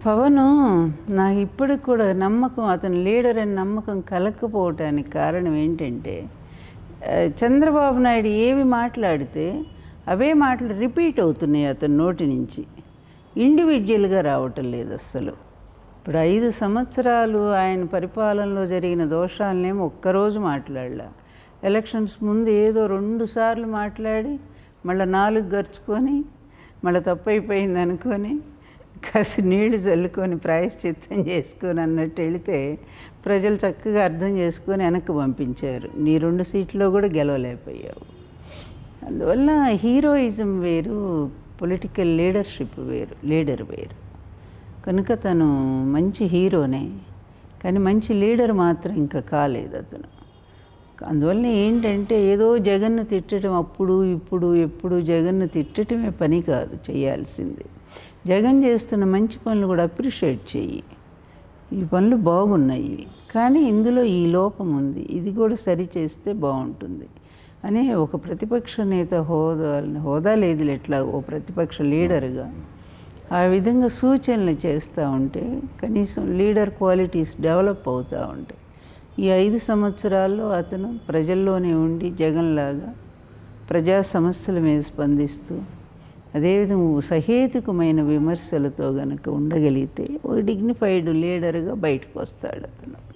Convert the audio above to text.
పవను నాకు ఇప్పటికి కూడా నమ్మకం అతను లీడర్ అని నమ్మకం కలగకపోవటానికి కారణం ఏంటంటే ఆ, చంద్రబాబు నాయుడు ఏవి మాట్లాడితే అవే మాటలు రిపీట్ అవుతున్నాయి అతని నోటి నుంచి ఇండివిజువల్గా రావటం లేదు అస్సలు ఇప్పుడు ఐదు సంవత్సరాలు ఆయన పరిపాలనలో జరిగిన దోషాలనేమో ఒక్కరోజు మాట్లాడలే ఎలక్షన్స్ ముందు ఏదో రెండు సార్లు మాట్లాడి మళ్ళీ నాలుగు గరుచుకొని మళ్ళీ తప్పైపోయింది అనుకొని కాసి నీళ్లు చల్లుకొని ప్రాయశ్చిత్తం చేసుకొని అన్నట్టు వెళితే ప్రజలు చక్కగా అర్థం చేసుకొని వెనక్కి పంపించారు నీ రెండు సీట్లో కూడా గెలవలేకపోయావు అందువల్ల హీరోయిజం వేరు పొలిటికల్ లీడర్షిప్ వేరు లీడర్ వేరు కనుక తను మంచి హీరోనే కానీ మంచి లీడర్ మాత్రం ఇంకా కాలేదు అతను అందువల్ల ఏంటంటే ఏదో జగన్ను తిట్టడం అప్పుడు ఇప్పుడు ఎప్పుడు జగన్ను తిట్టడమే పని కాదు చేయాల్సింది జగన్ చేస్తున్న మంచి పనులు కూడా అప్రిషియేట్ చెయ్యి ఈ పనులు బాగున్నాయి కానీ ఇందులో ఈ లోపం ఉంది ఇది కూడా సరి చేస్తే బాగుంటుంది అనే ఒక ప్రతిపక్ష నేత హోదా హోదా లేదు ఎట్లా ఓ ప్రతిపక్ష లీడర్గా ఆ విధంగా సూచనలు చేస్తూ ఉంటే కనీసం లీడర్ క్వాలిటీస్ డెవలప్ అవుతూ ఉంటాయి ఈ ఐదు సంవత్సరాల్లో అతను ప్రజల్లోనే ఉండి జగన్లాగా ప్రజా సమస్యల మీద స్పందిస్తూ అదేవిధంగా సహేతుకమైన విమర్శలతో గనక ఉండగలిగితే ఒక డిగ్నిఫైడ్ లీడర్గా బయటకు వస్తాడు అతను